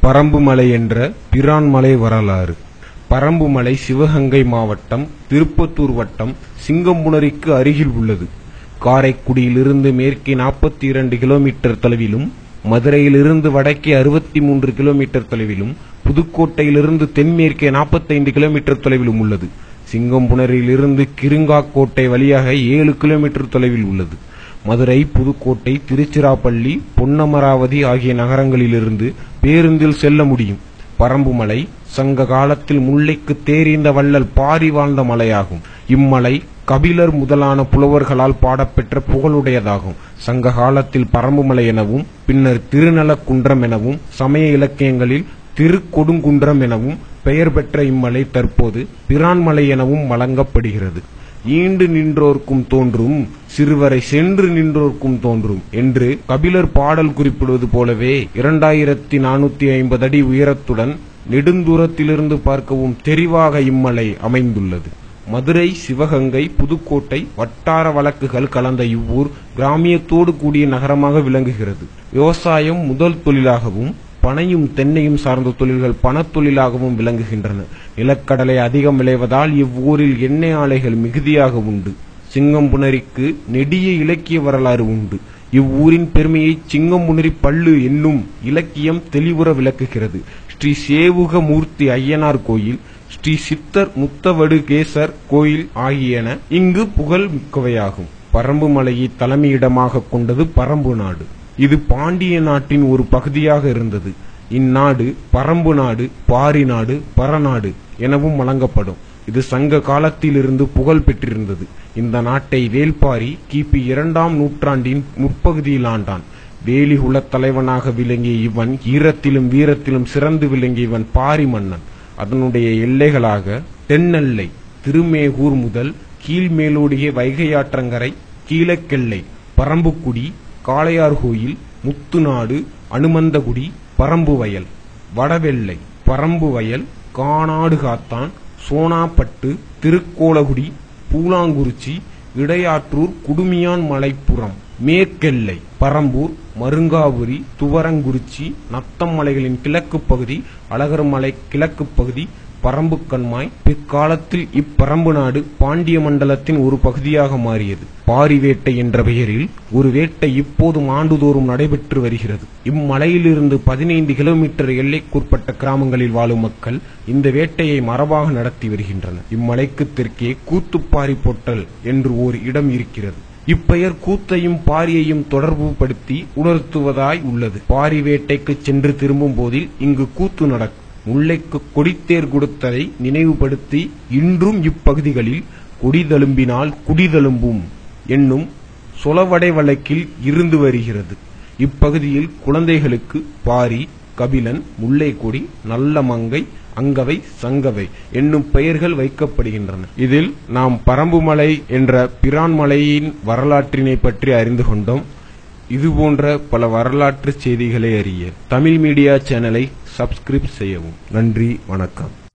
பரம்புமலை என்ற பிரான்மலை வரலாறு பரம்புமலை சிவகங்கை மாவட்டம் திருப்பத்தூர் வட்டம் சிங்கம்புணரிக்கு அருகில் உள்ளது காரைக்குடியிலிருந்து மேற்கே 42 கிலோமீட்டர் தொலைவிலும் மதுரையிலிருந்து வடக்கே 63 கிலோமீட்டர் தொலைவிலும் புதுக்கோட்டையிலிருந்து தென்மேற்கே 45 கிலோமீட்டர் தொலைவிலும் உள்ளது சிங்கம்புணரிலிருந்து கிருங்காக்கோட்டை வழியாக 7 கிலோமீட்டர் தொலைவில் உள்ளது மதுரை புதுக்கோட்டை திருச்சிராப்பள்ளி பொன்னமராவதி ஆகிய நகரங்களிலிருந்து பேருந்தில் செல்ல முடியும் பரம்புமலை சங்க காலத்தில் முல்லைக்கு தேறிந்த வள்ளல் பாரி வாழ்ந்த மலையாகும் இம்மலை கபிலர் முதலான புலவர்களால் பாடப்பெற்ற புகழுடையதாகும் சங்க காலத்தில் பரம்புமலை எனவும் பின்னர் திருநலக்குன்றம் எனவும் சமய இலக்கியங்களில் திருக்கொடுங்குன்றம் எனவும் பெயர் பெற்ற இம்மலை தற்போது பிரான்மலை எனவும் வழங்கப்படுகிறது ஈண்டு நின்றோர்க்கும் தோன்றும் சிறுவரை சென்று நின்றோர்க்கும் தோன்றும் என்று கபிலர் பாடல் குறிப்பிடுவது போலவே இரண்டாயிரத்தி நானூத்தி ஐம்பது அடி உயரத்துடன் நெடுந்தூரத்திலிருந்து பார்க்கவும் தெரிவாக இம்மலை அமைந்துள்ளது மதுரை சிவகங்கை புதுக்கோட்டை வட்டார வழக்குகள் கலந்த இவ்வூர் கிராமியத்தோடு கூடிய நகரமாக விளங்குகிறது விவசாயம் முதல் தொழிலாகவும் பனையும் தென்னையும் சார்ந்த தொழில்கள் பணத்தொழிலாகவும் விளங்குகின்றன நிலக்கடலை அதிகம் விளைவதால் இவ்வூரில் எண்ணெய் ஆலைகள் மிகுதியாக உண்டு சிங்கம்புணரிக்கு நெடிய இலக்கிய வரலாறு உண்டு இவ்வூரின் பெருமையை சிங்கம்புணரி பள்ளு என்னும் இலக்கியம் தெளிவுற விளக்குகிறது ஸ்ரீ சேவுக மூர்த்தி ஐயனார் கோயில் ஸ்ரீ சித்தர் முத்தவடுகேசர் கோயில் ஆகியன இங்கு புகழ் மிக்கவையாகும் பரம்பு மலையை தலைமையிடமாக கொண்டது பரம்பு நாடு இது பாண்டிய நாட்டின் ஒரு பகுதியாக இருந்தது இந்நாடு பரம்பு நாடு பாரி நாடு பரநாடு எனவும் வழங்கப்படும் இது சங்க காலத்திலிருந்து புகழ் பெற்றிருந்தது இந்த நாட்டை வேல்பாரி கிபி இரண்டாம் நூற்றாண்டின் முற்பகுதியில் ஆண்டான் வேலிகுல தலைவனாக விளங்கிய இவன் ஈரத்திலும் வீரத்திலும் சிறந்து விளங்கிய இவன் பாரி மன்னன் அதனுடைய எல்லைகளாக தென்னெல்லை திருமேகூர் முதல் கீழ்மேலோடிய வைகையாற்றங்கரை கீழக்கெல்லை பரம்புக்குடி காளையார் கோயில் முத்துநாடு அனுமந்தகுடி பரம்புவயல் வடவெல்லை பரம்புவயல் காணாடு காத்தான் சோனாப்பட்டு திருக்கோலகுடி பூலாங்குறிச்சி இடையாற்றூர் குடுமியான் மலைப்புறம் மேற்கெல்லை பரம்பூர் மருங்காபுரி துவரங்குறிச்சி நத்தம் மலைகளின் கிழக்கு பகுதி அழகர்மலை கிழக்கு பகுதி பரம்பு கண்மாய் பிற்காலத்தில் இப்பரம்பு நாடு பாண்டிய மண்டலத்தின் ஒரு பகுதியாக மாறியது பாரி வேட்டை என்ற பெயரில் ஒரு வேட்டை இப்போதும் ஆண்டுதோறும் நடைபெற்று வருகிறது இம்மலையிலிருந்து பதினைந்து கிலோமீட்டர் எல்லைக்குட்பட்ட கிராமங்களில் வாழும் மக்கள் இந்த வேட்டையை மரபாக நடத்தி வருகின்றனர் இம்மலைக்கு தெற்கே கூத்துப்பாரி பொட்டல் என்று ஓர் இடம் இருக்கிறது இப்பெயர் கூத்தையும் பாரியையும் தொடர்புபடுத்தி உணர்த்துவதாய் உள்ளது பாரி வேட்டைக்கு சென்று திரும்பும் போதில் இங்கு கூத்து நடக்கும் முல்லைக்கு கொடித்தேர் கொடுத்ததை நினைவுபடுத்தி இன்றும் இப்பகுதிகளில் கொடிதழும்பினால் குடிதழும்பும் என்னும் சொலவடை வழக்கில் இருந்து வருகிறது இப்பகுதியில் குழந்தைகளுக்கு பாரி கபிலன் முல்லைக்கொடி நல்ல மங்கை அங்கவை சங்கவை என்னும் பெயர்கள் வைக்கப்படுகின்றன இதில் நாம் பரம்புமலை என்ற பிரான்மலையின் வரலாற்றினை பற்றி அறிந்து கொண்டோம் இதுபோன்ற பல வரலாற்று செய்திகளை அறிய தமிழ் மீடியா சேனலை சப்ஸ்கிரைப் செய்யவும் நன்றி வணக்கம்